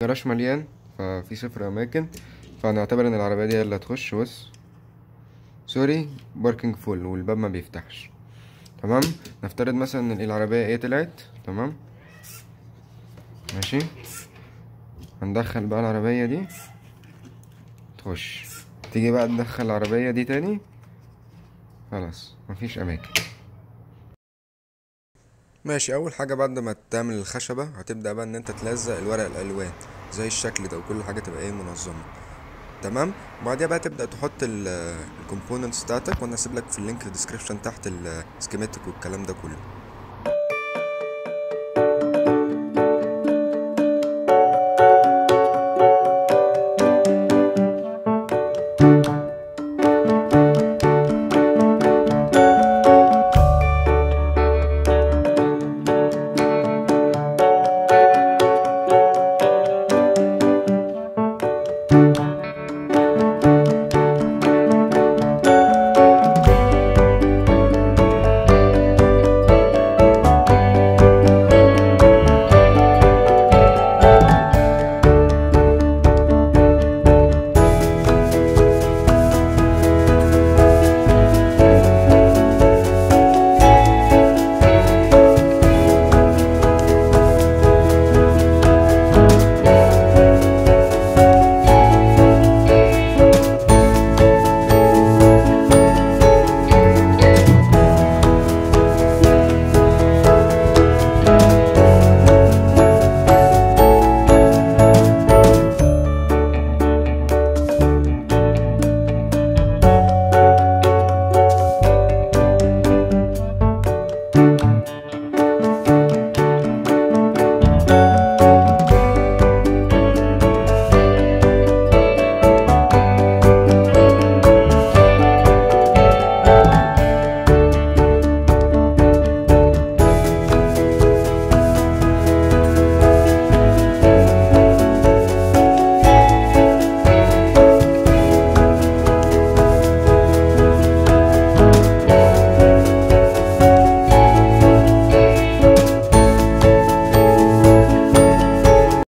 الكراش مليان ففي صفر اماكن فنعتبر ان العربية دي هي اللي هتخش بص سوري باركينج فول والباب ما بيفتحش تمام نفترض مثلا ان العربية ايه طلعت تمام ماشي هندخل بقى العربية دي تخش تيجي بقى تدخل العربية دي تاني خلاص مفيش اماكن ماشي اول حاجة بعد ما تعمل الخشبة هتبدأ بقى ان انت تلزق الورق الالوان زي الشكل ده وكل حاجة تبقى ايه منظمة تمام وبعديها بقى تبدأ تحط الكومبوننتس بتاعتك وانا هسيب لك في اللينك في الديسكريبشن تحت السكيماتيك والكلام ده كله